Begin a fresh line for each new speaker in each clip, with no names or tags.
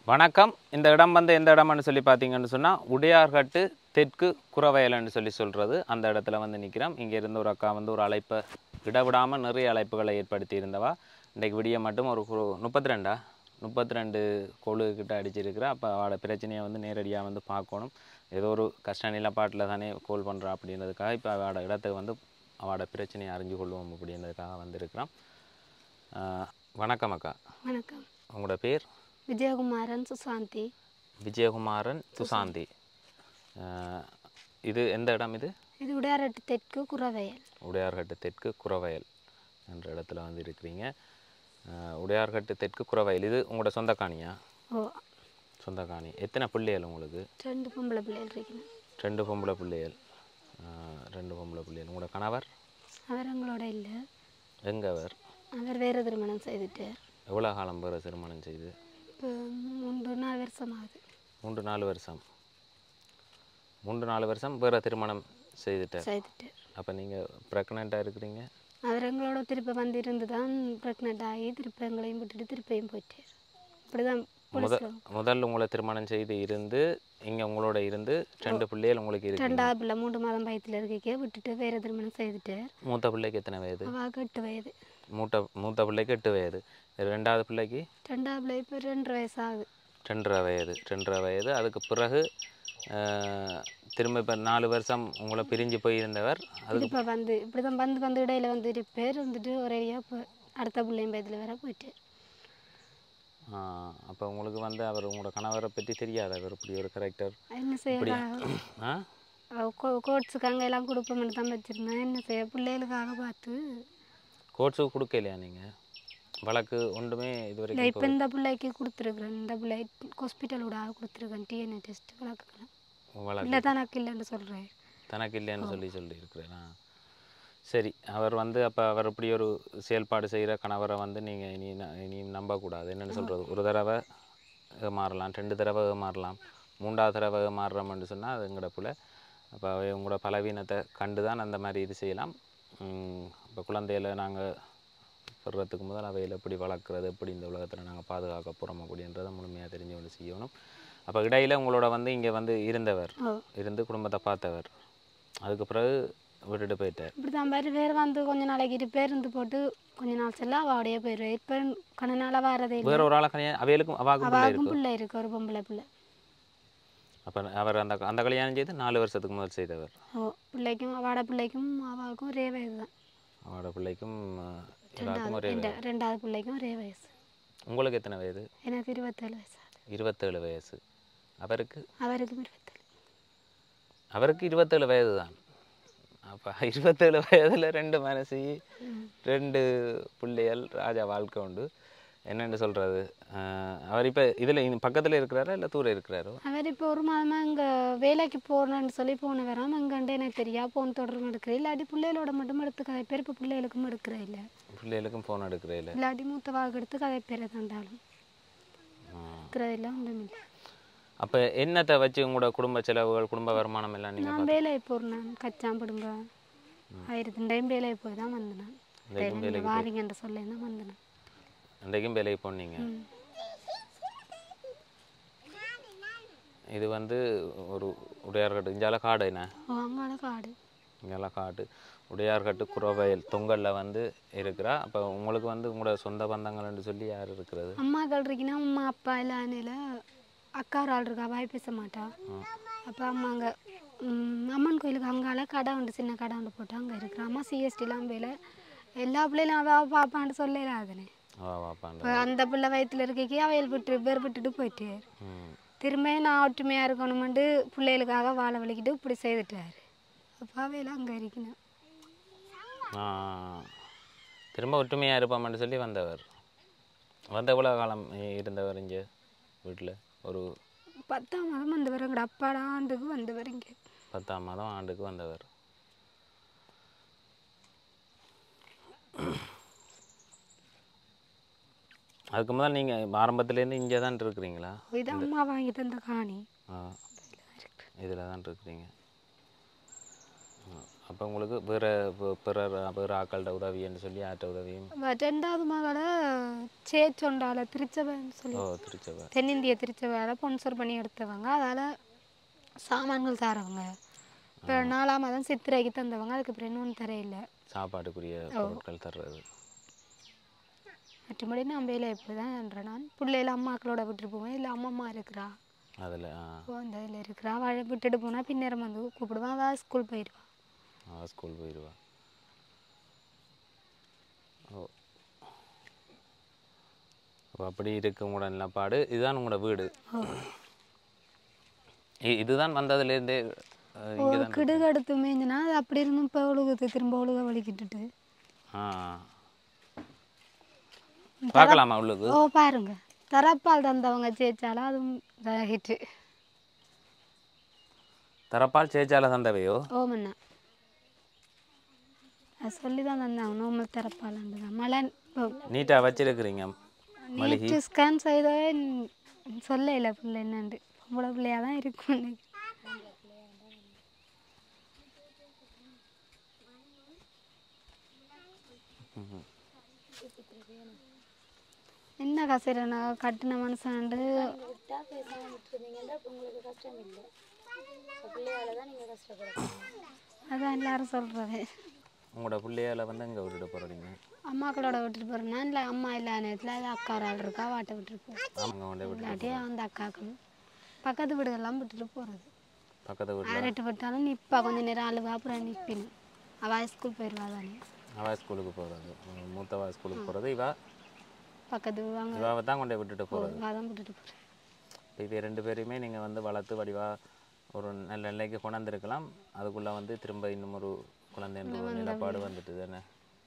வணக்கம் இந்த இடம் வந்து எந்த இடம்னு சொல்லி பார்த்தீங்கன்னு சொன்னால் உடையார்கட்டு தெற்கு குறவயல்னு சொல்லி சொல்கிறது அந்த இடத்துல வந்து நிற்கிறோம் இங்கே இருந்து ஒரு அக்கா வந்து ஒரு அழைப்பை விடவிடாமல் நிறைய அழைப்புகளை ஏற்படுத்தி இருந்தவா இன்றைக்கு விடிய மட்டும் ஒரு முப்பத்தி ரெண்டா முப்பத்தி ரெண்டு கொழு கிட்ட அடிச்சிருக்கிறா அப்போ அவளோட பிரச்சனையை வந்து நேரடியாக வந்து பார்க்கணும் ஏதோ ஒரு கஷ்ட நிலப்பாட்டில் தானே கோல் பண்ணுறா அப்படின்றதுக்காக இப்போ அவளோட இடத்துக்கு வந்து அவளோட பிரச்சனையை அறிஞ்சு கொள்வோம் அப்படின்றதுக்காக வந்திருக்கிறோம் ஆஹ் வணக்கம் அக்கா
வணக்கம்
உங்களோட பேர்
விஜயகுமாரன் சுசாந்தி
விஜயகுமாரன் சுசாந்தி ஆஹ் இது எந்த இடம் இது
இது உடையாரட்டு தெற்கு குறவயல்
உடையார்கட்டு தெற்கு குறவயல் என்ற இடத்துல வந்து இருக்கிறீங்க ஆஹ் உடையார்கட்டு தெற்கு குறவயல் இது உங்களோட சொந்த காணியா
ஓ
சொந்த காணி எத்தனை பிள்ளைகள் உங்களுக்கு
ரெண்டு பொம்பளை பிள்ளைகள் இருக்கணும்
ரெண்டு பொம்பளை பிள்ளைகள் ஆஹ் ரெண்டு பொம்பளை பிள்ளைகள் உங்களோட கணவர்
அவர் எங்களோட இல்லை
எங்க அவர்
அவர் வேறு திருமணம் செய்துட்டார்
எவ்வளோ காலம் பேர் திருமணம் செய்து
இப்போ மூன்று நாலு வருஷம் ஆகுது
மூன்று நாலு வருஷம் மூன்று நாலு வருஷம் வேறு திருமணம் செய்துட்டார்
செய்துட்டார்
அப்போ நீங்கள் ப்ரெக்னெண்ட்டாக இருக்கிறீங்க
அவர் எங்களோட திருப்பி வந்து இருந்து தான் ப்ரெக்னென்ட் ஆகி திருப்பி எங்களையும் விட்டுட்டு திருப்பியும் போயிட்டார் இப்படிதான்
முத முதல்ல உங்களை திருமணம் செய்து இருந்து இங்கே உங்களோட இருந்து ரெண்டு பிள்ளைகள் உங்களுக்கு இருக்கு
ரெண்டாவது பிள்ளை மூன்று மாதம் பயத்தில் இருக்க விட்டுட்டு வேறு திருமணம் செய்துட்டார்
மூத்த பிள்ளைக்கு எத்தனை வயது
அவாவுக்கு எட்டு வயது
மூத்த மூத்த பிள்ளைக்கு எட்டு வயது ரெண்டாவது பிள்ளைக்கு
ரெண்டாவது பிள்ளை இப்போ ரெண்டு வயசு ஆகுது
ரெண்டரை வயது ரெண்டரை வயது அதுக்கு பிறகு ஆஹ், திரும்ப இப்போ நாலு வருஷம் உங்களை பிரிஞ்சு போயிருந்தவர் அதுக்கு
இப்போ வந்து இப்படி தான் வந்து வந்து இடையில வந்து இருப்பார் வந்துட்டு ஒரேடியாக இப்போ அடுத்த பிள்ளையும் பயத்தில் வேற போயிட்டார்
அப்போ உங்களுக்கு வந்து அவர் உங்களோட கணவரை பற்றி தெரியாது அவர் இப்படி ஒரு கேரக்டர்
என்ன செய்ய
ஆ
கோட்ஸுக்கு அங்கே எல்லாம் கொடுப்போம்னு தான் வச்சுருந்தேன் என்ன செய்ய பிள்ளைகளுக்காக பார்த்து
கோர்ட்ஸுக்கு கொடுக்கலையா நீங்கள் வழக்கு ஒன்றுமே இது
இல்லை
வரைக்கும்
இப்போ இந்த பிள்ளைக்கு கொடுத்துருக்குறேன் இந்த பிள்ளை ஹாஸ்பிட்டலோட கொடுத்துருக்கேன் டிஎன்ஏ டெஸ்ட் வழக்குக்கலாம்
வழக்கு
இல்லை தனக்கு இல்லைன்னு சொல்கிறேன்
தனக்கு இல்லைன்னு சொல்லி சொல்லி இருக்கிறேனா சரி அவர் வந்து அப்போ அவர் இப்படி ஒரு செயல்பாடு செய்கிற கணவரை வந்து நீங்கள் இனி ந- இனி நம்பக்கூடாது என்னென்னு சொல்கிறது ஒரு தடவை மாறலாம் ரெண்டு தடவை மாறலாம் மூன்றாவது தடவை மாறுறோம்னு சொன்னால் அது எங்களோட புல அப்போ அவை உங்களோட பலவீனத்தை கண்டு தான் அந்த மாதிரி இது செய்யலாம் இப்போ குழந்தைகளை நாங்கள் பெறுறதுக்கு முதல் அவையில் எப்படி வளர்க்குறது எப்படி இந்த உலகத்தில் நாங்கள் பாதுகாக்க போகிறோம் அப்படின்றத முழுமையாக தெரிஞ்சு கொண்டு செய்யணும் அப்போ இடையில உங்களோட வந்து இங்கே வந்து இருந்தவர்
ஓ
இருந்து குடும்பத்தை பார்த்தவர் அதுக்கு பிறகு விட்டுட்டு போயிட்டார்
இப்படி தான் பாரு வேறு வந்து கொஞ்ச நாளைக்கு இரு பேருந்து போட்டு கொஞ்ச நாள் செல்ல அவடைய போயிடுவேன் இப்போ கொஞ்ச நாளாக வரதே இல்லை
வேற ஒரு ஆளை கல்யாணம் அவைகளுக்கும் அவாக்கும் பிள்ளை
அவாவுக்கும்
இருக்கும்
பிள்ளை இருக்கு ஒரு பொம்பளை பிள்ளை
அப்போ அவர் அந்த அந்த கல்யாணம் செய்து நாலு வருஷத்துக்கு முதல் செய்தவர்
ஓ பிள்ளைக்கும் அவட பிள்ளைக்கும் அவாவுக்கும் ஒரே வயசு தான்
அவரோட பிள்ளைக்கும் அஹ், இவருக்கும் ஒரே
ரெண்டா- ரெண்டாவது பிள்ளைக்கும் ஒரே வயசு
உங்களுக்கு எத்தனை வயது
எனக்கு இருபத்தேழு வயசு ஆகுது
இருபத்தேழு வயசு அவருக்கு
அவருக்கும் இருபத்தேழு
அவருக்கு இருபத்தேழு வயது தான் அப்போ இருபத்தேழு வயதில் ரெண்டு மனசி ரெண்டு பிள்ளைகள் ராஜா வாழ்க்கை உண்டு என்னென்னு சொல்கிறது அவர் இப்போ இதில் பக்கத்தில் இருக்கிறாரா இல்லை தூரம் இருக்கிறாரோ
அவர் இப்போ ஒரு மாதமாக இங்கே வேலைக்கு போகிறேன்னு சொல்லி போன வராம அங்கண்டு எனக்கு தெரியா போன் தொடர்பு எடுக்கிறேன் இல்லாட்டி பிள்ளைகளோட மட்டும் எடுத்து கதை பேர் இப்போ பிள்ளைகளுக்கும் எடுக்கிறேன் இல்லை
பிள்ளைகளுக்கும் ஃபோன் எடுக்கிறே இல்லை
இல்லாட்டி மூத்த வாக்கு எடுத்து கதை பேரை தந்தாலும் இருக்கிறதில்ல ஒன்றும் இல்லை
அப்போ என்னத்தை வச்சு உங்களோட குடும்ப செலவுகள் குடும்ப வருமானம் எல்லாம் நீங்கள்
நான் வேலையை போகிறேன் கச்சாம்பிடுங்க ஆயிரத்தி டைம் வேலையை போய் தான் வந்தேன் நான் வாரிங்கன்ற சொல்ல தான் வந்தேன்
அன்றைக்கும் வேலைக்கு போனீங்க இது வந்து ஒரு உடையார்கட்டு இஞ்சால காடு என்ன
ஓ அங்கால காடு
இங்கெல்லாம் காடு உடையார்கட்டு குறவயல் தொங்கலில் வந்து இருக்கிறா அப்போ உங்களுக்கு வந்து உங்களோட சொந்த பந்தங்கள்னு சொல்லி யார் இருக்கிறது
அம்மாக்கள் இருக்குன்னா அம்மா அப்பா இல்லானில அக்கா ஒரு ஆள் இருக்கா வாய் பேச மாட்டா அப்போ அம்மா அங்கே அம்மன் கோயிலுக்கு அங்கால கடை உண்டு சின்ன கடை உண்டு போட்டு அங்கே இருக்கிற அம்மா சிஎஸ்டிலாம் வேலை எல்லா பிள்ளைகளும் அவ பாப்பான்னு சொல்லலாதுனே
வா வாப்பாண்ட
இப்போ அந்த பிள்ளை வயிற்றுல இருக்கைக்கு அவையில் விட்டு பேர் விட்டுட்டு போயிட்டு
ம்
திரும்ப நான் ஒற்றுமையாக இருக்கணுமெண்டு பிள்ளைகளுக்காக வாழை வலிக்கிட்டு இப்படி செய்துட்டாரு அப்போ அவையில் அங்கே இருக்கணும்
ஆ திரும்ப ஒற்றுமையாக இருப்போம்னு சொல்லி வந்தவர் வந்த எவ்வளோ காலம் இருந்தவர் இங்கே வீட்டில் ஒரு
பத்தாம் மாதம் வந்தவர் எங்கட அப்பாடா ஆண்டுக்கு வந்தவர் இங்கே
பத்தாம் மாதம் ஆண்டுக்கு வந்தவர் அதுக்கு முதல் நீங்கள் ஆரம்பத்துலேருந்து இங்கே தான் இருக்கிறீங்களா
இது அம்மா வாங்கி தந்த காணி
ஆ இதில் தான் இருக்கிறீங்க அப்போ உங்களுக்கு வேறு பிறர் வேறு ஆக்கள்கிட்ட உதவின்னு சொல்லி யார்கிட்ட உதவியும்
பட் ரெண்டாவது மகளை சேச்சொண்டால திருச்சபைன்னு சொல்லி
ஓ திருச்சபை
தென்னிந்திய திருச்சபையால் ஸ்பான்சர் பண்ணி எடுத்தவங்க அதால் சாமான்கள் தரவங்க இப்போ நாலாம் மாதம் சித்திரைக்கு தந்தவங்க அதுக்கு அப்புறம் இன்னொன்று தரையில்லை
சாப்பாட்டுக்குரிய பொருட்கள் தர்றது
மற்றபடி நான் வேலை எப்படி தான் நான் பிள்ளையில அம்மாக்களோட விட்டுட்டு போவேன் இல்லை அம்மம்மா இருக்கிறா
அதில்
இப்போ அந்த இதில் இருக்கிறா அவளை விட்டுட்டு போனால் பின்னேரம் வந்து கூப்பிடுவான் அவள் ஸ்கூல் போயிடுவான்
அவள் ஸ்கூல் போயிடுவா ஓ அப்போ அப்படி இருக்கு உங்களோட நிலப்பாடு இதுதான் உங்களோட வீடு இ- இதுதான் வந்ததுலேருந்தே இங்கே தான்
கிடுகு எடுத்து மேய்ஞ்சினா அது அப்படி இருந்தும் இப்போ ஒழுகுது திரும்ப ஒழுக வலிக்கிட்டுட்டு
ஆ பார்க்கலாமா உள்ளுக்கு
ஓ பாருங்க தரப்பால் தந்தவங்க ஜெயிச்சாலும் அதுவும் இதாகிட்டு
தரப்பால் சேச்சால தந்தவையோ
ஓமண்ணா அது சொல்லி தான் தந்தாங்க நோமல் தரப்பாலாண்டு தான் மழை இப்போ
நீட்டாக வச்சிருக்கிறீங்க
நேற்று ஸ்கேன் செய்த சொல்ல இல்லை பிள்ளை என்னண்டு பொம்பளை பிள்ளையாக தான் இருக்கும் என்ன கசரனா கட்டின மனுஷன்ண்டு அதான் எல்லாரும் சொல்கிறது
உங்களோட பிள்ளையால வந்து இங்கே விட்டுட்டு போகிறீங்க
அம்மாக்களோட விட்டுட்டு போகிறேன்னா இல்லை அம்மா இல்லாத நேரத்தில் அது அக்கா ஒரு ஆள் இருக்கா வாட்டை விட்டுட்டு போகிறேன்
அவங்க கொண்டே விட்டு
இல்லாட்டி அந்த அக்காக்கள் பக்கத்து வீடுகள்லாம் விட்டுட்டு போகிறது
பக்கத்து வீட்டில்
ஆரட்டு விட்டாலும் நிற்பா கொஞ்ச நேரம் அழுவா அப்புறம் நிற்பினும் அவள் ஸ்கூல் போயிடுவா தானே
அவள் ஸ்கூலுக்கு போகிறது மூத்தவா ஸ்கூலுக்கு போகிறது இவா
பக்கத்து வாங்க
இவாவை தான் கொண்டே விட்டுட்டு போகிறது
தான் விட்டுட்டு போகிறேன்
இப்போ இவ ரெண்டு பேரையுமே நீங்கள் வந்து வளர்த்து வடிவா ஒரு நல்ல நிலைக்கு கொண்டாந்துருக்கலாம் அதுக்குள்ளே வந்து திரும்ப இன்னும் ஒரு குழந்தைன்ற ஒரு நிலப்பாடு வந்துட்டு தானே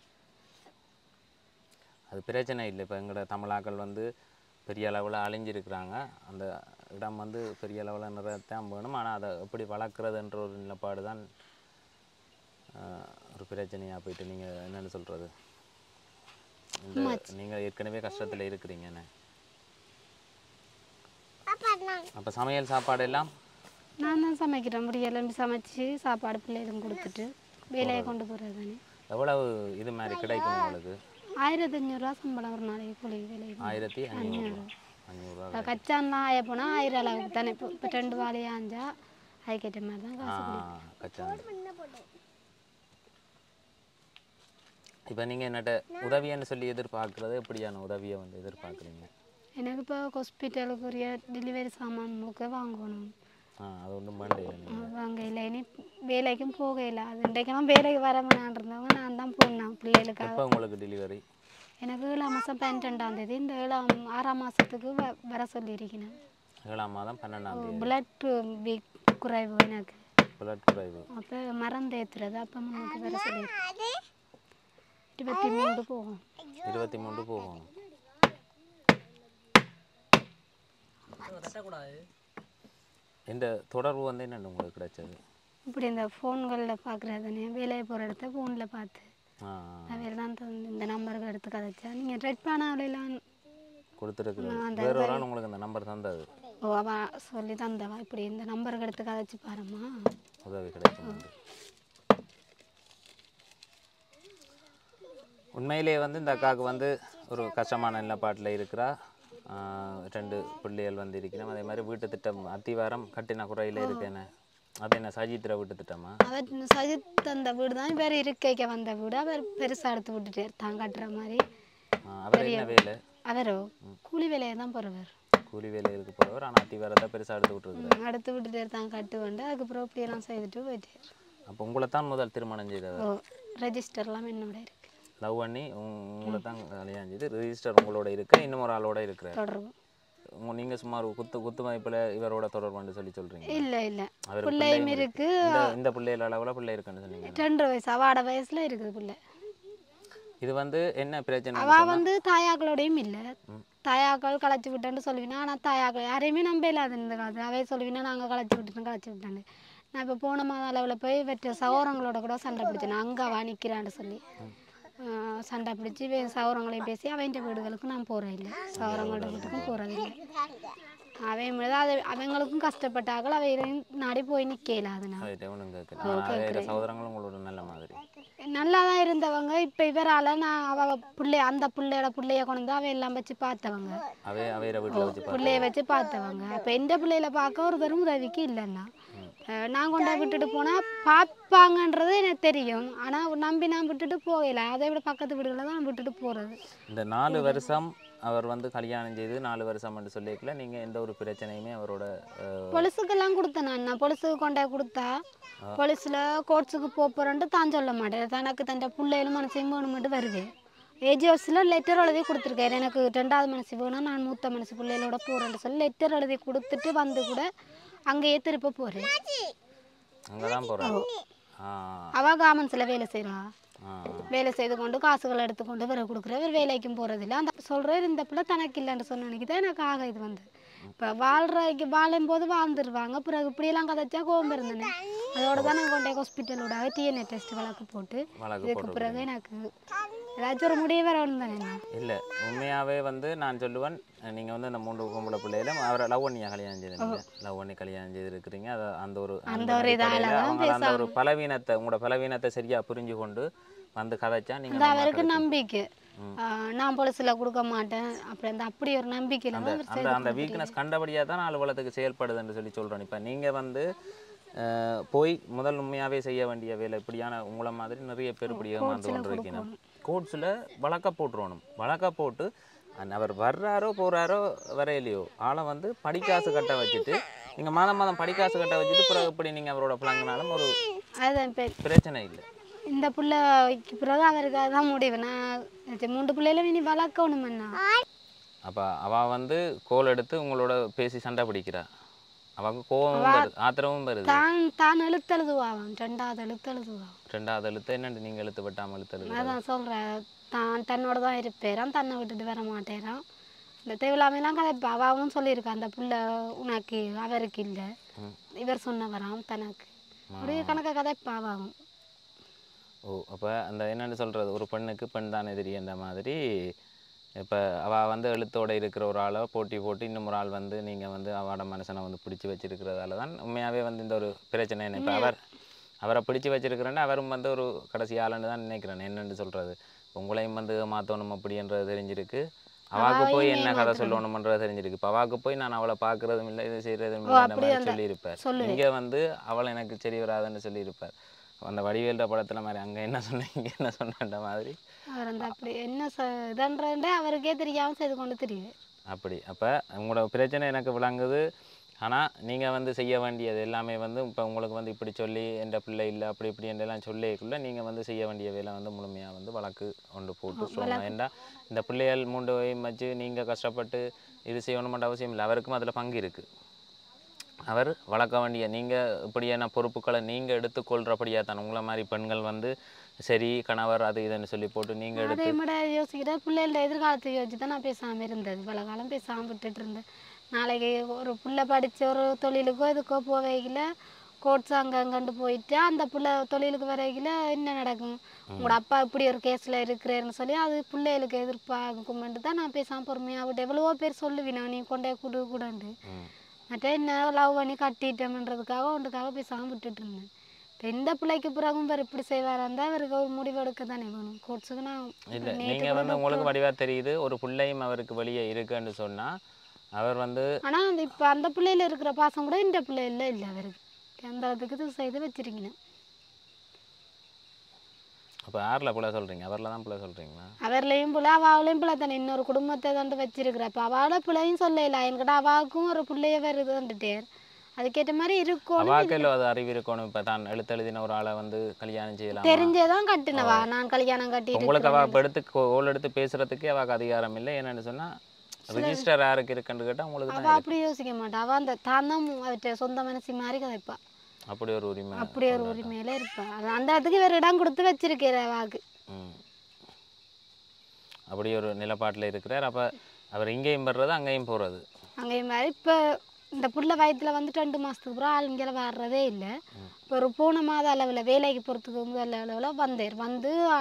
அது பிரச்சனை இல்லை இப்போ எங்களோட தமிழாக்கள் வந்து பெரிய அளவில் அழிஞ்சிருக்கிறாங்க அந்த இடம் வந்து பெரிய அளவில் நிறையத்தான் வேணும் ஆனால் அதை எப்படி வளர்க்குறதுன்ற ஒரு நிலப்பாடு தான் ஆஹ், ஒரு பிரச்சனையாக போயிட்டு நீங்கள் என்னென்னு சொல்கிறது இந்த நீங்கள் ஏற்கனவே கஷ்டத்தில் இருக்கிறீங்கண்ணே அப்போ சமையல் சாப்பாடு எல்லாம்
நான் தான் சமைக்கிறேன் முடியலன்னு சமைச்சு சாப்பாடு பிள்ளைகளும் கொடுத்துட்டு வேலையை கொண்டு போகிறது தானே
எவ்வளவு இது மாதிரி கிடைக்கும் உங்களுக்கு
ஆயிரத்தி அஞ்சூறுரூவா சம்பளம் ஒரு நாளைக்கு கூலி வேலைக்கு
ஆயிரத்தி அஞ்சூறுரூவா அஞ்சூறுரூவா
இப்போ கச்சான்லாம் ஆய போனால் ஆயிரம் அளவுக்கு தானே இப்போ இப்போ ரெண்டு வாழையாக ஆஞ்சா அதுக்கேற்ற மாதிரி தான்
ஆ
காசு
கச்சான் இப்போ நீங்கள் என்னட்ட உதவின்னு சொல்லி எதிர்பார்க்குறது எப்படியான உதவியை வந்து எதிர்பார்க்குறீங்க
எனக்கு இப்போ ஹாஸ்பிட்டலுக்குரிய டெலிவரி சாமான் முழுக்க வாங்கணும்
ஆ அது ஒன்றும் பண்ணலையா நீங்கள்
வாங்க இல்லை இனி வேலைக்கும் போகல அது இன்றைக்கெல்லாம் வேலைக்கு வர இருந்தவங்க நான் தான் போனேன் பிள்ளைகளுக்காக
எப்போ உங்களுக்கு டெலிவரி
எனக்கு ஏழாம் மாதம் பன்னெண்டாம் தேதி இந்த ஏழாம் ஆறாம் மாதத்துக்கு வ வர சொல்லியிருக்கிறேன்
ஏழாம் மாதம் பன்னெண்டாம் தேதி
பிளட் வீக் குறைவு எனக்கு
பிளட் குறைவு
அப்போ மருந்து ஏற்றுறது அப்போ முன்னுக்கு வர சொல்லியிருக்கேன் இருபத்தி மூணு போகும்
இருபத்தி மூன்று போகணும் இந்த தொடர்பு வந்து என்னென்ன உங்களுக்கு கிடைச்சது
இப்படி இந்த ஃபோன்களில் பார்க்குறது தானே வேலையை போகிற இடத்த ஃபோனில் பார்த்து
ஆ
அவையில் தான் தந்து இந்த நம்பருக்கு எடுத்து கதைச்சா நீங்கள் ரெட் பண்ணலாம்
கொடுத்துருக்குறது வேற ஒரு ஆள் உங்களுக்கு இந்த நம்பர் தந்தது
ஓ அவ சொல்லி தந்தவா இப்படி இந்த நம்பருக்கு எடுத்து கதைச்சு பாரும்மா
உதவி கிடைக்கும் வந்து. உண்மையிலேயே வந்து இந்த அக்காவுக்கு வந்து ஒரு கஷ்டமான நிலப்பாட்டில் இருக்கிறா ஆஹ் ரெண்டு பிள்ளைகள் வந்து இருக்கிறோம் அதே மாதிரி வீட்டு திட்டம் அத்திவாரம் கட்டின குறையில் இருக்கேன்னு அது என்ன சஜித்ரா வீட்டு திட்டமா
அவர் சஜித் தந்த வீடு தான் இவர் இருக்கைக்கு வந்த வீடு அவர் பெருசாக எடுத்து விட்டுட்டு தான் கட்டுற மாதிரி
ஆஹ் அவர் என்ன வேலை
அவரோ கூலி வேலையை தான் போகிறவர்
கூலி வேலைகளுக்கு போகிறவர் ஆனால் அத்திவாரத்தை பெருசாக எடுத்து விட்டுருக்குறாரு
எடுத்து விட்டுட்டு தான் கட்டு வந்து அதுக்கப்புறம் இப்படியெல்லாம் செய்துட்டு போயிட்டார்
அப்போ உங்களை தான் முதல் திருமணம் செய்தவர்
ஓ ரெஜிஸ்டர்லாம் என்னோட இருக்கு
லவ் பண்ணி உங்- உங்களை தான் கல்யாணம் செய்து ரிஜிஸ்டர் உங்களோட இருக்க இன்னும் ஒரு ஆளோட இருக்கிறார்
தொடர்பு
உங்க நீங்கள் சுமார் குத்து குத்து மதிப்பில் இவரோட தொடர்புன்னு சொல்லி சொல்கிறீங்க
இல்லை இல்லை
அவர்
பிள்ளையும் இருக்கு
இந்த இந்த பிள்ளைகள் அளவில் பிள்ளை இருக்குன்னு சொன்னீங்க
ரெண்டு வயசு அவாட வயசுல இருக்குது பிள்ளை
இது வந்து என்ன பிரச்சனை
அவ வந்து தாயாக்களோடையும் இல்லை தாயாக்கள் களைச்சி விட்டேன்னு சொல்லுவினா ஆனால் தாயாக்கள் யாரையுமே நம்ப இல்லாத இந்த காலத்தில் அவே சொல்லுவினா நாங்கள் களைச்சி விட்டுட்டோம் களைச்சி விட்டாண்டு நான் இப்போ போன மாத அளவில் போய் வெற்ற சகோதரங்களோட கூட சண்டை பிடிச்சேன் அங்கே அவ நிற்கிறான்னு சொல்லி ஆஹ் சண்டை பிடிச்சி வே சௌரங்களையும் பேசி அவன்கிட்ட வீடுகளுக்கு நான் போகிறேன் இல்லை சௌரங்களோட வீட்டுக்கும் போகிறதில்லை அவன் மீது அது அவங்களுக்கும் கஷ்டப்பட்டார்கள் அவையும் நாடி போய் நிற்கல அதனால்
அது எவனும் கேட்கல சகோதரங்களும் உங்களோட நல்ல மாதிரி
நல்லா தான் இருந்தவங்க இப்போ இவரால் நான் அவ பிள்ளை அந்த பிள்ளையோட பிள்ளைய கொண்டு வந்து அவ எல்லாம் வச்சு பார்த்தவங்க
அவே அவையிற வீட்டில் வச்சு பார்த்து
பிள்ளைய வச்சு பார்த்தவங்க அப்போ எந்த பிள்ளையில பார்க்க ஒரு தரும் உதவிக்கு இல்லைன்னா அஹ் நான் கொண்டு போய் விட்டுட்டு போனால் பார்ப்பாங்கன்றது எனக்கு தெரியும் ஆனால் நம்பி நான் விட்டுட்டு போகல அதை விட பக்கத்து வீடுகளில் தான் நான் விட்டுட்டு போகிறது
இந்த நாலு வருஷம் அவர் வந்து கல்யாணம் செய்து நாலு வருஷம் என்று சொல்லிக்கல நீங்கள் எந்த ஒரு பிரச்சனையுமே அவரோட அஹ்,
பொலிசுக்கெல்லாம் கொடுத்தேன் நான் நான் பொலிசுக்கு கொண்டே கொடுத்தா பொலிஸில் கோர்ட்ஸுக்கு போகிறேன்ட்டு தான் சொல்ல மாட்டேன் தனக்கு தன் பிள்ளைகளும் மனசையும் வேணுமெட்டு வருவேன் ஏஜிஎஸ்சில் லெட்டர் எழுதி கொடுத்துருக்காரு எனக்கு ரெண்டாவது மனசு வேணும் நான் மூத்த மனசு பிள்ளைகளோட போகிறேன்னு சொல்லி லெட்டர் எழுதி கொடுத்துட்டு வந்து கூட அங்கேயே திருப்ப போகிறேன்
அங்கே தான் போகிறாரு ஆ
அவ காமன்ஸில் வேலை செய்கிறா
ஆ
வேலை செய்து கொண்டு காசுகள் எடுத்துக்கொண்டு இவரை கொடுக்குற இவர் வேலைக்கும் போகிறதில்ல அந்த சொல்கிறார் இந்த பிள்ளை தனக்கு இல்லைன்னு சொன்ன அன்னைக்கு தான் எனக்கு ஆக இது வந்து இப்போ வாழ்றதுக்கு வாழும்போது வாழ்ந்துருவாங்க பிறகு இப்படியெல்லாம் கதைச்சா கோவம் இருந்தேனே அதோட தான் நான் கொண்டே ஹாஸ்பிட்டலோட டிஎன்ஏ டெஸ்ட் வழக்கு போட்டு
வழக்கு
இதுக்கு
போட்டு
பிறகு எனக்கு ஏதாச்சும் ஒரு முடிவு வரணும் தானே நான்.
இல்லை உண்மையாகவே வந்து நான் சொல்லுவேன் நீங்கள் வந்து அந்த மூன்று பொம்பளை பிள்ளையில அவரை லவ் பண்ணியா கல்யாணம் செய்திருக்கீங்க லவ் பண்ணி கல்யாணம் செய்திருக்கிறீங்க அது அந்த ஒரு
அந்த ஒரு இதால
அடிப்படையில
தான்
அவங்க அந்த ஒரு பலவீனத்தை உங்களோட பலவீனத்தை சரியா புரிஞ்சு கொண்டு வந்து கதைச்சா
அந்த
நீங்கள்
அவருக்கு நம்பிக்கை ஆஹ் நான் பொலிசில் கொடுக்க மாட்டேன் அப்படி அந்த அப்படி ஒரு நம்பிக்கையில் தான் அவர்
அந்த அந்த வீக்னஸ் கண்டபடியாக தான் அலுவலகத்துக்கு செயல்படுதுன்னு சொல்லி சொல்கிறேன் இப்போ நீங்கள் வந்து அஹ், போய் முதல் உண்மையாகவே செய்ய வேண்டிய வேலை இப்படியான உங்களை மாதிரி நிறைய பேர் இப்படி ஏமாந்து கொண்டு இருக்கணும் கோர்ட்ஸில் வழக்க போட்டுருவணும் வழக்க போட்டு அந்த அவர் வர்றாரோ போகிறாரோ வரையிலையோ ஆளை வந்து படிக்காசு கட்ட வச்சுட்டு நீங்கள் மாதம் மாதம் படிக்காசு கட்ட வச்சுட்டு பிறகு இப்படி நீங்கள் அவரோட பிள்ளைங்கனாலும் ஒரு
அதுதான் இப்போ
பிரச்சனை இல்லை
இந்த பிள்ளைக்கு பிறகு அவருக்கு அதுதான் முடிவு நான் இது மூன்று பிள்ளையில இனி வளர்க்கணுமண்ணா
அப்போ அவள் வந்து கோல் எடுத்து உங்களோட பேசி சண்டை பிடிக்கிறா அவளுக்கு கோவமும் வருது ஆத்திரமும் வருது
தான் தான் எழுத்தெழுதுவான் ரெண்டாவது எழுத்தெழுதுவான்
ரெண்டாவது எழுத்து என்னண்டு நீங்கள் எழுத்து வெட்டாமல் எழுத்து எழுது
அதான் சொல்கிறேன் தான் தன்னோட தான் இருப்பேரான் தன்னை விட்டுட்டு வர மாட்டேறான் இந்த தேவையில்லாமலாம் கதை இப்போ அவாவும் சொல்லியிருக்கா அந்த புள்ள உனக்கு அவருக்கு இல்லை
ம்.
இவர் சொன்னவராம் தனக்கு அப்படியே கணக்க கதை பாவாகும்
ஓ அப்போ அந்த என்னன்னு சொல்கிறது ஒரு பெண்ணுக்கு பெண் தான் எதிரி அந்த மாதிரி இப்போ அவள் வந்து எழுத்தோட இருக்கிற ஒரு ஆளை போட்டி போட்டு இன்னும் ஒரு ஆள் வந்து நீங்கள் வந்து அவளோட மனுஷனை வந்து பிடிச்சி வச்சிருக்கிறதால தான் உண்மையாகவே வந்து இந்த ஒரு பிரச்சனை என்ன இப்போ அவர் அவரை பிடிச்சி வச்சிருக்கிறேன்னா அவரும் வந்து ஒரு கடைசி ஆளுன்னு தான் நினைக்கிறேன் என்னன்னு சொல்கிறது உங்களையும் வந்து மாற்றணும் அப்படின்றது தெரிஞ்சிருக்கு அவாக்கு போய் என்ன கதை சொல்லணுமன்றது தெரிஞ்சிருக்கு இப்போ அவாக்கு போய் நான் அவளை பார்க்குறதும் இல்லை இது செய்கிறதும் இல்லை அந்த மாதிரி சொல்லியிருப்பார்
சொல்லுவேன்.
இங்கே வந்து அவள் எனக்கு சரி வராதுன்னு சொல்லியிருப்பார் அந்த வடிவேல்ற படத்துல மாதிரி அங்கே என்ன சொன்னேன் இங்கே என்ன சொன்னன்ற மாதிரி
அவர் அந்த அப்படி என்ன சொ இதன்றே அவருக்கே தெரியாமல் செய்து கொண்டு தெரியுது
அப்படி அப்போ உங்களோட பிரச்சனை எனக்கு விளங்குது ஆனால் நீங்கள் வந்து செய்ய வேண்டியது எல்லாமே வந்து இப்போ உங்களுக்கு வந்து இப்படி சொல்லி என்ற பிள்ளை இல்லை அப்படி இப்படி என்றெல்லாம் சொல்லிக்குள்ள நீங்கள் வந்து செய்ய வேண்டிய வேலை வந்து முழுமையாக வந்து வழக்கு கொண்டு போட்டு சொல்லணும் ஏண்டா இந்த பிள்ளைகள் மூன்று வயயும் வச்சு நீங்கள் கஷ்டப்பட்டு இது செய்யணுமென்ற அவசியம் இல்லை அவருக்கும் அதில் பங்கு இருக்குது அவர் வளர்க்க வேண்டிய நீங்கள் இப்படியான பொறுப்புகளை நீங்கள் எடுத்துக்கொள்கிறபடியாக தான் உங்களை மாதிரி பெண்கள் வந்து சரி கணவர் அது இதுன்னு சொல்லி போட்டு நீங்கள் எடுத்து
அதே மாதிரி யோசிக்கிற பிள்ளைகளோட எதிர்காலத்தை யோசிச்சு தான் நான் பேசாமல் இருந்தது பல காலம் பேசாமல் விட்டுட்டு இருந்தேன் நாளைக்கு ஒரு பிள்ளை படித்த ஒரு தொழிலுக்கோ இதுக்கோ போவையில் கோர்ட்ஸ் அங்கே அங்கண்டு போயிட்டு அந்த பிள்ளை தொழிலுக்கு வரையில் என்ன நடக்கும் உங்களோட அப்பா இப்படி ஒரு கேஸில் இருக்கிறேன்னு சொல்லி அது பிள்ளைகளுக்கு எதிர்பார்க்குமென்ட்டு தான் நான் பேசாமல் பொறுமையாக விட்டு எவ்வளவோ பேர் சொல்லுவேன் நீ கொண்டே கொடு கூடண்டு
ம்.
மற்ற என்ன லவ் பண்ணி கட்டிட்டோம்ன்றதுக்காக ஒன்றுக்காக பேசாமல் விட்டுட்டு இருந்தேன் இப்போ இந்த பிள்ளைக்கு பிறகும் பேர் இப்படி செய்வாரா இருந்தால் அவருக்கு ஒரு முடிவு எடுக்க தானே வேணும் கோர்ட்ஸுக்கு நான்
இல்லை
நேத்து
நீங்கள் வந்து உங்களுக்கு வடிவாக தெரியுது ஒரு பிள்ளையும் அவருக்கு வெளியே இருக்குன்னு சொன்னால் அவர் வந்து
ஆனால் அந்த இப்போ அந்த பிள்ளையில இருக்கிற பாசம் கூட இந்த பிள்ளையில இல்லை அவருக்கு அந்த அதுக்கு இது செய்து வச்சிருக்கீங்க
அப்போ யாரில் பிள்ளை சொல்கிறீங்க அவரில் தான் பிள்ளை சொல்கிறீங்களா
அவர்லையும் பிள்ளை அவளையும் பிள்ளை தானே இன்னொரு குடும்பத்தை தண்டு வச்சிருக்கிற இப்போ அவளோட பிள்ளையும் சொல்லல என்கிட்ட அவாவுக்கும் ஒரு பிள்ளைய வருதுன்ட்டுட்டேர் அதுக்கேற்ற மாதிரி இருக்கும்
அவாக்கில் அது அறிவு இருக்கணும் இப்போ தான் எழுத்தெழுதின ஒரு ஆளை வந்து கல்யாணம் செய்யலாம்
தெரிஞ்சேதான் கட்டினவா நான் கல்யாணம் கட்டிட்டு
உங்களுக்கு அவள் இப்போ எடுத்து கோல் எடுத்து பேசுறதுக்கே அவக்கு அதிகாரம் இல்லை என்னன்னு சொன்னால் ரிஜிஸ்டர் யாருக்கு இருக்குன்னு கேட்டால் உங்களுக்கு
அவ
தான்
அப்படி யோசிக்க மாட்டா அவ அந்த தான் தான் அவற்றை சொந்த மனசு மாதிரி கதைப்பா
அப்படி ஒரு உரிமை
அப்படி ஒரு உரிமையில இருப்பா அது அந்த இடத்துக்கு வேற இடம் கொடுத்து வச்சிருக்கிற அவாக்கு
ம். அப்படி ஒரு நிலப்பாட்டில் இருக்கிறார் அப்போ அவர் இங்கேயும் வர்றது அங்கேயும் போகிறது
அங்கேயும் மாதிரி இப்போ இந்த புள்ள வயத்துல வந்து ரெண்டு மாதத்துக்கு அப்புறம் ஆள் இங்கே வர்றதே இல்லை இப்போ ஒரு போன மாத அளவில் வேலைக்கு போகிறதுக்கு முதல் அளவில் வந்தார் வந்து ஆ-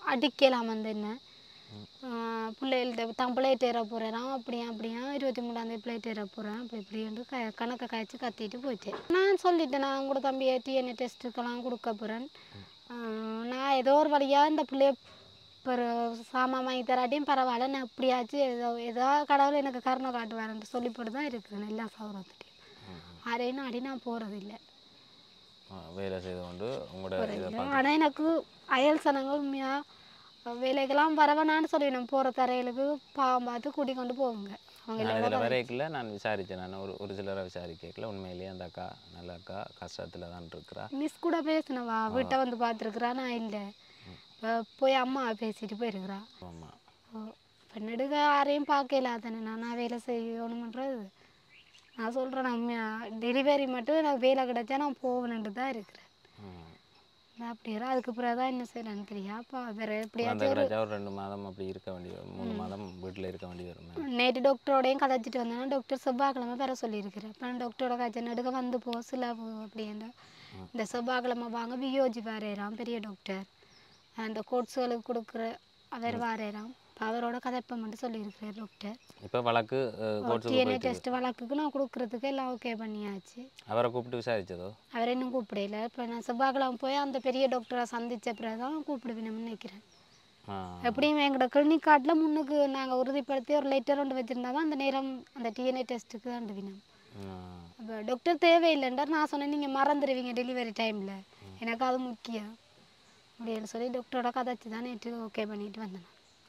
அடிக்கலாம் வந்து என்ன பிள்ளைகள்ட்ட தான் பிள்ளைகிட்ட ஏற போகிறேன் அப்படியா அப்படியா இருபத்தி மூணாந்தேதி பிள்ளைகிட்ட ஏற போகிறேன் அப்படி இப்படின்ட்டு க கணக்கை காய்ச்சி கத்திட்டு போயிட்டேன் நான் சொல்லிட்டேன் நான் கூட தம்பியை டிஎன்ஏ டெஸ்ட்டுக்கெல்லாம் கொடுக்க போகிறேன் நான் ஏதோ ஒரு வழியாக இந்த பிள்ளைய ஒரு சாமான் வாங்கி தராட்டியும் பரவாயில்ல நான் எப்படியாச்சும் ஏதோ ஏதோ கடவுள் எனக்கு கருணை காட்டுவாருன்ட்டு சொல்லி போட்டு தான் இருக்கிறேன் எல்லா சௌரத்துட்டையும் அரையும் அடி நான் போகிறதில்லை
ஆ, வேலை செய்து கொண்டு உங்களோட இதை பார்த்து
ஆனால் எனக்கு அயல் சனங்கள் உண்மையாக வேலைக்கெல்லாம் வரவேணான்னு சொல்லி நான் போகிற தரையிலுக்கு பாவம் பார்த்து கூட்டி கொண்டு போவாங்க அவங்க
நான் இதில் வரைக்கல நான் விசாரித்தேன் நான் ஒரு ஒரு சிலரை விசாரிக்கல உண்மையிலேயே அந்த அக்கா நல்ல அக்கா கஷ்டத்தில் தான் இருக்கிறா
மிஸ் கூட பேசினவா வீட்டை வந்து பார்த்துருக்குறா நான் இல்லை போய் அம்மா பேசிட்டு போயிருக்கிறா
ஆமாம்
இப்போ நெடுக யாரையும் பார்க்கல தானே நான் நான் வேலை செய்யணுமன்றது நான் சொல்கிறேன் உண்மையா டெலிவரி மட்டும் எனக்கு வேலை கிடைச்சா நான் போகணுன்ட்டு தான் இருக்கிறேன் நான் அப்படியே அதுக்கு பிறகு தான் என்ன செய்யறேன்னு தெரியா அப்போ வேறு
அந்த
எப்படியாச்சும் ஒரு
கிடைச்சா ஒரு ரெண்டு மாதம் அப்படி இருக்க வேண்டிய வரும். மூணு மாதம் வீட்டில் இருக்க வேண்டி வரும்
நேற்று டாக்டரோடையும் கதைச்சிட்டு வந்தேன் டாக்டர் செவ்வாய்க்கிழமை பெற சொல்லியிருக்கிறேன் இப்போ டாக்டரோட காய்ச்சல் நடுக்க வந்து போ சில போ அப்படின்ற இந்த செவ்வாய்க்கிழமை வாங்க வியோஜி வாரேறாம் பெரிய டாக்டர் அந்த கோட்ஸுகளுக்கு கொடுக்குற அவர் வாரேறாம் இப்போ அவரோட கதைப்பம் மட்டும் சொல்லியிருக்கிறார் டாக்டர்
இப்போ வழக்கு கோர்ட்ஸுக்கு
டிஎன்ஏ
போயிட்டு
டெஸ்ட் வழக்குக்கு நான் கொடுக்குறதுக்கு எல்லாம் ஓகே பண்ணியாச்சு
அவரை கூப்பிட்டு விசாரிச்சதோ
அவர் இன்னும் கூப்பிடல இப்போ நான் செவ்வாய்க்கிழமை போய் அந்த பெரிய டாக்டரை சந்திச்ச பிறகு தான் கூப்பிடுவேன்னு நினைக்கிறேன்
ஆ
எப்படியும் எங்களோட கிளினிக் கார்டில் முன்னுக்கு நாங்கள் உறுதிப்படுத்தி ஒரு லெட்டர் ஒன்று வச்சுருந்தா தான் அந்த நேரம் அந்த டிஎன்ஏ டெஸ்ட்டுக்கு தான் வினம்
ம்.
அப்போ டாக்டர் தேவையில்லைன்றார் நான் சொன்னேன் நீங்கள் மறந்துடுவீங்க டெலிவரி டைமில் எனக்கு அது முக்கியம் அப்படின்னு சொல்லி டாக்டரோட கதைச்சு தான் நேற்று ஓகே பண்ணிட்டு வந்தேன்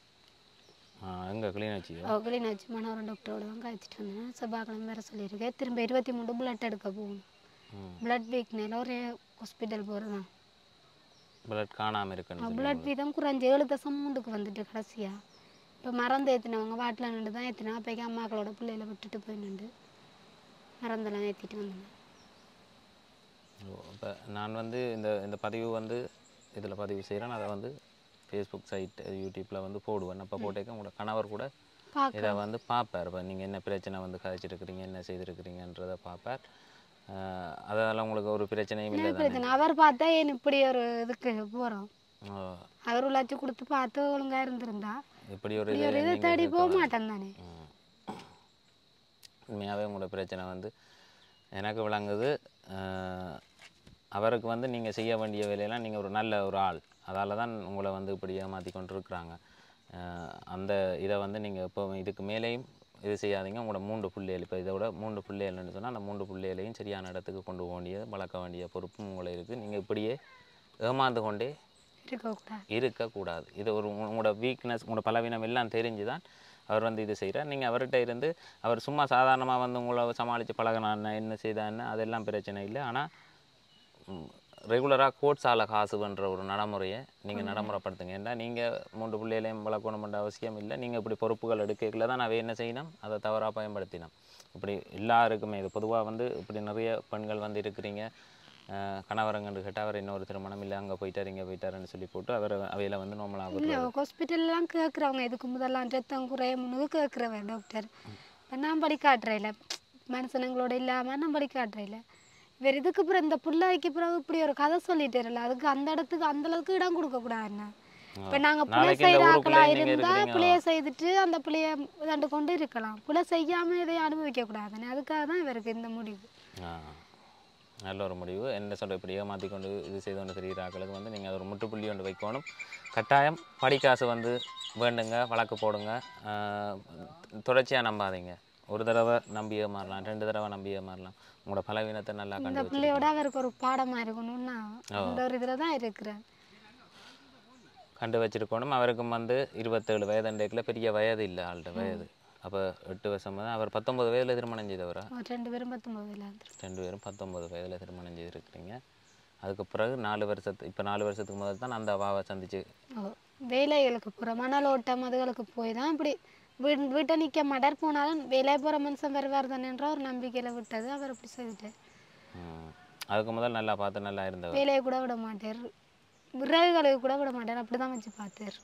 ஆ எங்கே கிளிநொச்சியோ
அவங்களே வச்சு மனோரம் டாக்டரோட தான் காய்ச்சிட்டு வந்தேன் செவ்வாய்க்கிழமை வேறு சொல்லியிருக்கேன் திரும்ப இருபத்தி மூணு பிளட் எடுக்க போகணும்
ம்
பிளட் வீக்னால ஒரே ஹாஸ்பிட்டல் போகிறது தான்
பிளட் காணாமல் இருக்குன்னு சொல்லி
பிளட் வீதம் குறைஞ்சு ஏழு தசம் மூண்டுக்கு வந்துட்டு கடைசியா இப்போ மறந்து ஏற்றினவங்க வாட்டில் நின்று தான் ஏற்றினா அப்போக்கி அம்மாக்களோட பிள்ளையில விட்டுட்டு போய் நின்று மறந்தெல்லாம் ஏற்றிட்டு வந்தேன்
இப்போ நான் வந்து இந்த இந்த பதிவு வந்து இதில் பதிவு செய்கிறேன் அதை வந்து ஃபேஸ்புக் சைட் யூடியூப்பில் வந்து போடுவேன் அப்போ போட்டேக்க உங்களோட கணவர் கூட
பார்க்க
இதை வந்து பார்ப்பார் இப்போ நீங்கள் என்ன பிரச்சனை வந்து கதைச்சிருக்கிறீங்க என்ன செய்திருக்கிறீங்கன்றதை பார்ப்பார் ஆஹ் அதனால உங்களுக்கு ஒரு பிரச்சனையும் இல்லை
என்ன பிரச்சனை அவர் பார்த்தா ஏன் இப்படி ஒரு இதுக்கு போகிறோம்
ஓ,
அவர் உள்ளாச்சும் கொடுத்து பார்த்து ஒழுங்கா இருந்திருந்தா
இப்படி ஒரு
இப்படி
இதை
ஒரு இதை
நீங்க
தேடி
கேட்க
போக
வேணாம்.
மாட்டேன் தானே
ம். உண்மையாகவே உங்களோட பிரச்சனை வந்து எனக்கு விளங்குது ஆஹ் அவருக்கு வந்து நீங்கள் செய்ய வேண்டிய வேலையெல்லாம் நீங்கள் ஒரு நல்ல ஒரு ஆள் அதால தான் உங்களை வந்து இப்படி ஏமாற்றி கொண்டு இருக்கிறாங்க ஆஹ் அந்த இதை வந்து நீங்கள் இப்போ இதுக்கு மேலேயும் இது செய்யாதீங்க உங்களோட மூன்று புள்ளிகள் இப்போ இதோட மூன்று புள்ளிகள்னு சொன்னால் அந்த மூன்று புள்ளிகளையும் சரியான இடத்துக்கு கொண்டு போக வேண்டிய வளர்க்க வேண்டிய பொறுப்பும் உங்களை இருக்குது நீங்கள் இப்படியே ஏமாந்து கொண்டே
இருக்கக்கூடாது
இருக்கக்கூடாது இது ஒரு உங்க- உங்களோட வீக்னஸ் உங்களோட பலவீனம் எல்லாம் தெரிஞ்சு தான் அவர் வந்து இது செய்கிறார் நீங்கள் அவர்கிட்ட இருந்து அவர் சும்மா சாதாரணமாக வந்து உங்களை சமாளித்து பழகினான்னு என்ன செய்தான்னு அதெல்லாம் பிரச்சனை இல்லை ஆனால் ரெகுலராக கோட்ஸால காசு பண்ணுற ஒரு நடைமுறையை நீங்கள் நடைமுறைப்படுத்துங்க ஏன்னா நீங்கள் மூன்று பிள்ளைகளையும் வளர்க்கணுமென்ற அவசியம் இல்லை நீங்கள் இப்படி பொறுப்புகள் எடுக்கல தான் அவை என்ன செய்யணும் அதை தவறாக பயன்படுத்தினோம் இப்படி எல்லாருக்குமே இது பொதுவாக வந்து இப்படி நிறைய பெண்கள் வந்து இருக்கிறீங்க அஹ் கணவரங்கன்னு கேட்டால் அவர் இன்னொரு திருமணம் இல்லை அங்கே போயிட்டார் இங்கே போயிட்டாருன்னு சொல்லி போட்டு அவர் அவையில் வந்து நார்மலாக
இல்லை ஹாஸ்பிட்டல்லாம் கேட்குறவங்க இதுக்கு முதல்லாம் ரத்தம் குறைய முன்னுக்கு கேட்குறவன் டாக்டர் இப்போ நான் படி காட்டுறேன் மனுஷனுங்களோட இல்லாமல் நான் படி காட்டுறேன் இவர் இதுக்கு பிறகு இந்த பிள்ளைக்கு பிறகு இப்படி ஒரு கதை சொல்லிட்டாருல்ல அதுக்கு அந்த இடத்துக்கு அந்த அளவுக்கு இடம் கொடுக்கக்கூடாது என்ன இப்போ நாங்கள் பிள்ளை
நாளைக்கு இந்த
செய்கிற
ஊருக்குள்ளே
ஆட்களாக
நீங்க
இருந்தால்
இருக்கிறீங்க.
பிள்ளைய செய்துட்டு அந்த பிள்ளைய தண்டு கொண்டு இருக்கலாம் பிள்ளை செய்யாமல் இதை அனுபவிக்கக்கூடாதுன்னு அதுக்காக தான் இவருக்கு இந்த முடிவு
ஆ நல்ல ஒரு முடிவு என்ன சொல்ற இப்படி ஏமாற்றி கொண்டு இது செய்து கொண்டு தெரிகிற ஆட்களுக்கு வந்து நீங்கள் ஒரு முற்றுப்புள்ளி ஒன்று வைக்கணும் கட்டாயம் படிக்காசு வந்து வேண்டுங்க வழக்கு போடுங்க தொடர்ச்சியாக நம்பாதீங்க ஒரு தடவை நம்பி ஏமாறலாம் ரெண்டு தடவை நம்பி ஏமாறலாம் உங்களோட பலவீனத்தை நல்லா
இந்த
கண்டு வச்சு
பிள்ளையோட அவருக்கு ஒரு பாடமாக இருக்கணும்னா அந்த ஒரு இதில் தான் இருக்கிறேன்
கண்டு வச்சிருக்கணும் அவருக்கும் வந்து இருபத்தேழு வயதுண்டேக்கில் பெரிய வயது இல்லை ஆள்கிட்ட வயது அப்போ எட்டு வருஷம் தான் அவர் பத்தொன்பது வயதில் திருமணம் செய்தவரா
ஒரு ரெண்டு பேரும் பத்தொம்பது விளையாண்டு
ரெண்டு பேரும் பத்தொன்பது வயதில் திருமணம் செய்திருக்கிறீங்க அதுக்கு பிறகு நாலு வருஷத்து இப்போ நாலு வருஷத்துக்கு முதல் தான் அந்த அவாவை சந்திச்சு
ஓ, வேலைகளுக்கு போகிற மணல் ஓட்டம் அதுகளுக்கு போய் தான் இப்படி வீ வீட்டை நிற்க மாட்டார் போனாலும் வேலை போகிற மனுஷன் வருவார் தானேன்ற ஒரு நம்பிக்கையில் விட்டது அவர் அப்படி செய்துட்டார்
ம். அதுக்கு முதல் நல்லா பார்த்து நல்லா இருந்தவர்
வேலையை கூட விட மாட்டார் விறகுகளுக்கு கூட விட மாட்டார் அப்படி தான் வச்சு பார்த்தார்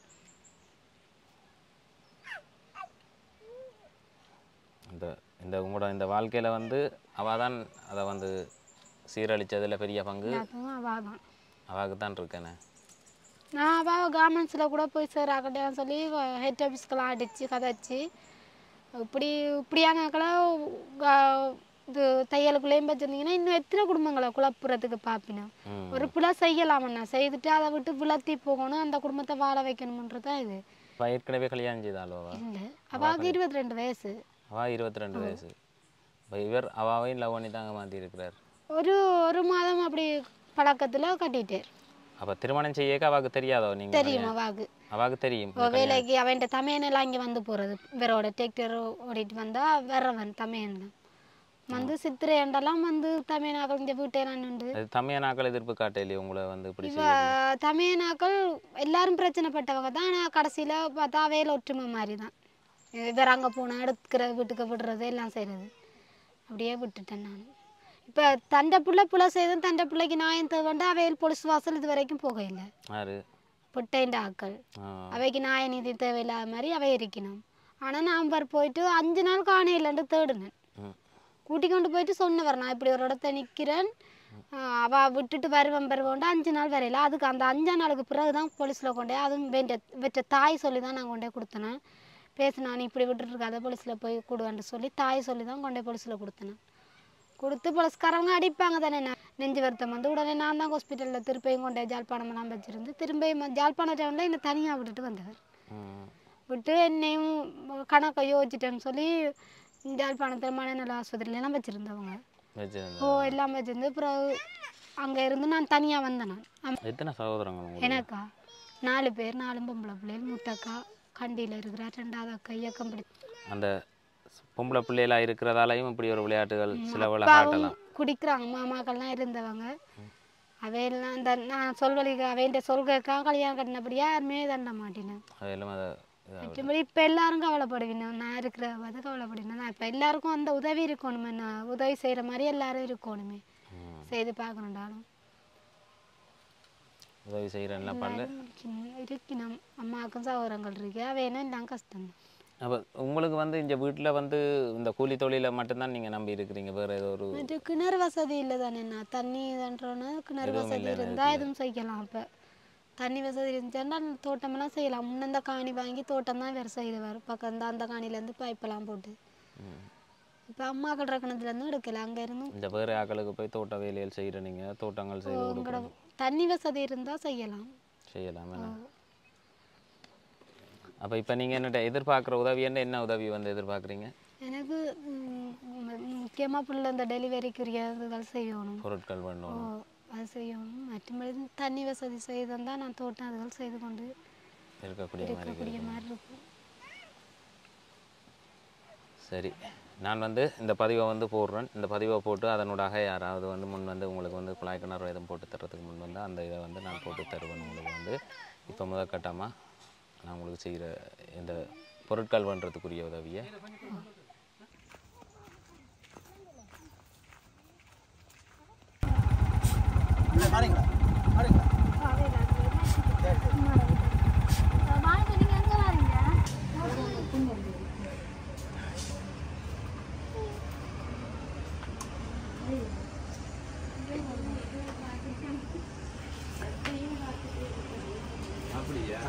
இந்த இந்த உங்களோட இந்த வாழ்க்கையில் வந்து அவள் தான் அதை வந்து சீரழிச்சதுல பெரிய பங்கு
அதுவும் அவள் தான்
அவாவுக்கு தான் இருக்கேனே
நான் அவள் கார்மெண்ட்ஸில் கூட போய் சேராக்கட்டேன்னு சொல்லி ஹெட் ஆஃபீஸ்க்கெல்லாம் அடித்து கதைச்சி இப்படி இப்படியானாக்கெல்லாம் இது தையலுக்குள்ளேயும் வச்சுருந்தீங்கன்னா இன்னும் எத்தனை குடும்பங்களை குழப்புறதுக்கு பார்ப்பினோம்
ம்.
ஒரு பிள்ளை செய்யலாமண்ணா செய்துட்டு அதை விட்டு விளத்தி போகணும் அந்த குடும்பத்தை வாழ வைக்கணுமன்றது தான் இது
இப்போ ஏற்கனவே கல்யாணம் செய்தாலோவா
இல்லை அவாவுக்கு இருபத்தி ரெண்டு வயசு
அவா இருபத்தி ரெண்டு வயசு இப்போ இவர் அவாவையும் லவ் பண்ணி தாங்க மாற்றி இருக்கிறார்
ஒரு ஒரு மாதம் அப்படி பழக்கத்தில் கட்டிட்டார்
அப்போ திருமணம் செய்யக்க அவாக்கு தெரியாதோ நீங்கள்
தெரியும் அவாவுக்கு
அவாக்கு தெரியும்
இப்போ வேலைக்கு அவன்கிட்ட தமையனெல்லாம் இங்கே வந்து போகிறது இவரோட டிராக்டர் ஓடிட்டு வந்தால் வரவன் தமையன் தான் வந்து சித்திரை ஏண்டெல்லாம் வந்து தமையனாக்கள் இந்த வீட்டையெல்லாம் நின்று
அது தம்மையனாக்கள் எதிர்ப்பு காட்டலையே உங்களை வந்து இப்படி
இவ தமையனாக்கள் எல்லாரும் பிரச்சனைப்பட்டவங்க தான் ஆனால் கடைசியில் பார்த்தா வேலை ஒற்றுமை மாதிரி தான் இவர் அங்கே போனால் எடுக்கிற வீட்டுக்கு விடுறது எல்லாம் செய்கிறது அப்படியே விட்டுட்டேன் நான் இப்போ தண்டை பிள்ளை புள்ள செய்தும் தண்டை பிள்ளைக்கு நாயம் தேவைண்டு அவையில் பொலிஸ் வாசல் இது வரைக்கும் போகையில்லை
யாரு
புட்டைண்ட ஆக்கள்
ஆ
அவைக்கு நாய நீதி தேவையில்லாத மாதிரி அவை இருக்கணும் ஆனால் நான் பார் போயிட்டு அஞ்சு நாள் காணையிலண்டு தேடினேன்
ம்
கூட்டி கொண்டு போயிட்டு சொன்னவர் நான் இப்படி ஒரு இடத்த நிற்கிறேன் அவ விட்டுட்டு வருவன் வருவோண்டு அஞ்சு நாள் வரையில அதுக்கு அந்த அஞ்சா நாளுக்கு பிறகு தான் போலீஸில் கொண்டே அதுவும் வேண்டிய வெற்ற தாய் சொல்லி தான் நான் கொண்டே கொடுத்தேன் பேசினா நீ இப்படி விட்டுட்டு இருக்காத போலீஸில் போய் கொடுவான்னு சொல்லி தாய் சொல்லி தான் கொண்டே போலீஸில் கொடுத்தேன் கொடுத்து போலீஸ்காரங்க அடிப்பாங்க தானே நான் நெஞ்சு வருத்தம் வந்து உடனே நான் தான் ஹாஸ்பிட்டலில் திருப்பியும் கொண்டே ஜாழ்ப்பாணமெல்லாம் வச்சிருந்து திரும்பியும் ஜாழ்ப்பாண டவுனில் என்னை தனியாக விட்டுட்டு வந்தவர்
ம்
விட்டு என்னையும் கணக்கை யோசிச்சிட்டேன்னு சொல்லி ஜாழ்ப்பாணத்தில் மனநல ஆஸ்பத்திரியிலலாம் வச்சுருந்தவங்க
வச்சிருந்தேன்
ஓ எல்லாம் வச்சிருந்து அப்புறம் அங்கே இருந்து நான் தனியாக வந்தேன் நான் ஆமா.
எத்தனை சகோதரங்க உங்களுக்கு
எனக்கா நாலு பேர் நாலு பொம்பளை பிள்ளைகள் முத்தக்கா கண்டியில் இருக்கிறார் ரெண்டாவது அக்கா இயக்கம் பிடி
அந்த பொம்பளை பிள்ளைகளா இருக்கிறதாலையும் இப்படி ஒரு விளையாட்டுகள் சில
அப்பாவும்
விளையாட்டலாம்
குடிக்கிறாங்க மாமாக்கள்லாம் இருந்தவங்க அவையெல்லாம் அந்த நான் சொல்வழிக்கு அவையிட்ட சொல்கக்கா கல்யாணம் கட்டினபடியா யாருமே தண்ட மாட்டேனேன்
அதெல்லாம் அதை இதாக
மற்றபடி இப்போ எல்லாரும் கவலைப்படுவீங்க நான் இருக்கிற பார்த்து கவலைப்படுவேன் நான் இப்போ எல்லாருக்கும் அந்த உதவி இருக்கணுமே நான் உதவி செய்கிற மாதிரி எல்லாரும் இருக்கணுமே
ம்.
செய்து பார்க்கணுண்டாலும்
உதவி செய்கிறேன்ல பண்ணல
இருக்கணும் அம்மாவுக்கும் சகோதரங்கள் இருக்கு அவையெல்லாம் எல்லாம் கஷ்டம்
அப்போ உங்களுக்கு வந்து இந்த வீட்டில் வந்து இந்த கூலி தொழிலை மட்டும்தான் நீங்கள் நம்பி இருக்கிறீங்க வேறு ஏதோ ஒரு
மற்ற கிணறு வசதி இல்லை தானே நான் தண்ணி இதுன்றோன்னு கிணறு
எதுவும்
வசதி
இல்லை,
இருந்தால் எதுவும் செய்யலாம் அப்போ தண்ணி வசதி இருந்துச்சுன்னா தோட்டமெல்லாம் செய்யலாம் முன்ன இந்த காணி வாங்கி தோட்டம் தான் வேறு செய்துவார் பக்கம் இந்த அந்த காணிலேருந்து பைப்பெல்லாம் போட்டு
ம்.
இப்போ அம்மா கட்டுற கிணத்துலேருந்து எடுக்கல அங்கே இருந்தும்
இந்த வேறு ஆக்களுக்கு போய் தோட்ட வேலைகள் செய்கிற நீங்கள் தோட்டங்கள் செய்து
உங்களோட
கொடுக்கணும்
தண்ணி வசதி இருந்தால் செய்யலாம்
செய்யலாம் வேணாம் அப்போ இப்போ நீங்கள் என்னட்ட எதிர்பார்க்குற உதவி என்ன என்ன உதவி வந்து எதிர்பார்க்குறீங்க
எனக்கு முக்கியமாக புள்ள இந்த டெலிவரிக்குரிய இதுகள் செய்யணும்
பொருட்கள்
ஓ
பண்ணணும்
அது செய்யணும் மற்றபடி தண்ணி வசதி செய்து தான் நான் தோட்டம் அதுகள் செய்து கொண்டு
இருக்கக்கூடிய மாதிரி
இருக்கக்கூடிய மாதிரி இருக்கும்
சரி நான் வந்து இந்த பதிவை வந்து போடுறேன் இந்த பதிவை போட்டு அதனூடாக யாராவது வந்து முன் வந்து உங்களுக்கு வந்து குழாய் கிணறு எதுவும் போட்டு தர்றதுக்கு முன் வந்து அந்த இதை வந்து நான் போட்டு தருவேன் உங்களுக்கு வந்து இப்போ முதற்கட்டமாக நான் உங்களுக்கு செய்கிற இந்த பொருட்கள் பண்ணுறதுக்குரிய உதவியை அப்படியா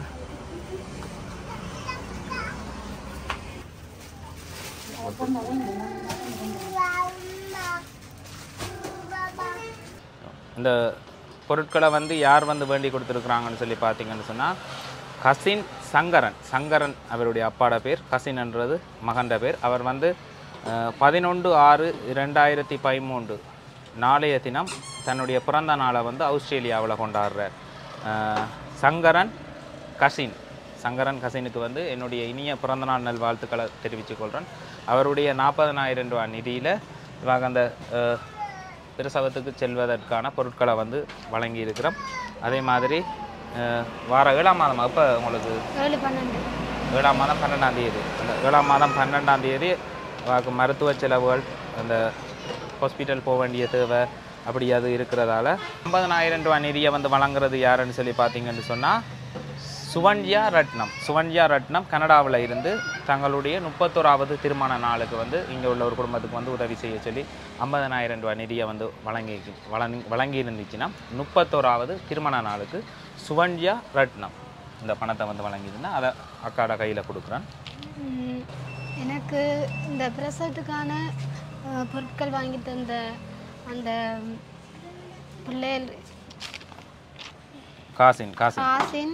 இந்த பொருட்களை வந்து யார் வந்து வேண்டி கொடுத்துருக்குறாங்கன்னு சொல்லி பார்த்தீங்கன்னு சொன்னால் கசின் சங்கரன் சங்கரன் அவருடைய அப்பாட பேர் கசின்ன்றது மகன்ற பேர் அவர் வந்து பதினொன்று ஆறு இரண்டாயிரத்தி பதிமூன்று நாளைய தினம் தன்னுடைய பிறந்த நாளை வந்து ஆஸ்திரேலியாவில் கொண்டாடுறார் அஹ், சங்கரன் கசின் சங்கரன் கசினுக்கு வந்து என்னுடைய இனிய பிறந்தநாள் நல் வாழ்த்துக்களை தெரிவித்துக் கொள்கிறேன் அவருடைய நாற்பதனாயிரம் ரூபாய் நிதியில் இவங்க அந்த அஹ், பிரசவத்துக்கு செல்வதற்கான பொருட்களை வந்து வழங்கி இருக்கிறோம் அதே மாதிரி அஹ், வார ஏழாம் மாதம் அப்போ உங்களுக்கு
ஏழு பன்னெண்டு
ஏழாம் மாதம் பன்னெண்டாம் தேதி அந்த ஏழாம் மாதம் பன்னெண்டாம் தேதி வாக்கு மருத்துவ செலவுகள் அந்த ஹாஸ்பிட்டல் போக வேண்டிய தேவை அப்படி அது இருக்கிறதால ஐம்பதனாயிரம் ரூபாய் நிதியை வந்து வழங்குறது யாருன்னு சொல்லி பார்த்தீங்கன்னு சொன்னால் சுவன்யா ரட்னம் சுவன்யா ரட்னம் கனடாவில் இருந்து தங்களுடைய முப்பத்தோராவது திருமண நாளுக்கு வந்து இங்கே உள்ள ஒரு குடும்பத்துக்கு வந்து உதவி செய்ய சொல்லி ஐம்பதனாயிரம் ரூபாய் நிதியை வந்து வழங்கி வழங்கி வழங்கி இருந்துச்சுன்னா முப்பத்தோராவது திருமண நாளுக்கு சுவன்யா ரட்னம் இந்த பணத்தை வந்து வழங்கியிருந்தா அதை அக்காட கையில் கொடுக்குறேன்
ம், எனக்கு இந்த பிரசவத்துக்கான அஹ், பொருட்கள் வாங்கி தந்த அந்த பிள்ளைகள்
காசின் காசின்
காசின்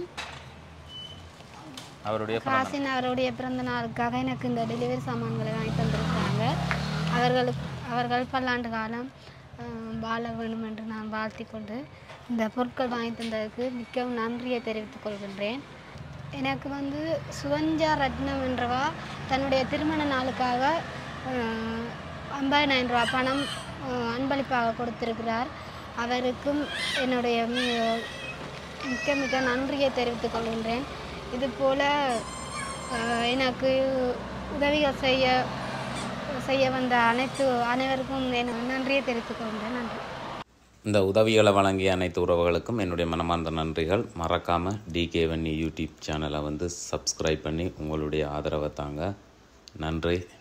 அவருடைய பிறந்த நாள்.
காசின் அவருடைய பிறந்த நாளுக்காக எனக்கு இந்த டெலிவரி சாமான்களை வாங்கி தந்திருக்கிறாங்க அவர்களுக்கு அவர்கள் பல்லாண்டு காலம் அஹ், வாழ வேண்டும் என்று நான் வாழ்த்திக் கொண்டு இந்த பொருட்கள் வாங்கி தந்ததுக்கு மிகவும் நன்றியை தெரிவித்துக் கொள்கின்றேன் எனக்கு வந்து சுவஞ்சா ரத்னம் என்றவா தன்னுடைய திருமண நாளுக்காக அஹ், ஐம்பதாயிரம் ரூபாய் பணம் அஹ், அன்பளிப்பாக கொடுத்திருக்கிறார் அவருக்கும் என்னுடைய மி- மிக்க மிக்க நன்றியை தெரிவித்துக் கொள்கின்றேன் இதுபோல் அஹ், எனக்கு உதவிகள் செய்ய செய்ய வந்த அனைத்து அனைவருக்கும் என் நன்றியை தெரிவித்துக் கொள்கின்றேன் நன்றி
இந்த உதவிகளை வழங்கிய அனைத்து உறவுகளுக்கும் என்னுடைய மனமார்ந்த நன்றிகள் மறக்காமல் டிகேவன் யூடியூப் சேனலை வந்து சப்ஸ்கிரைப் பண்ணி உங்களுடைய ஆதரவை தாங்க நன்றி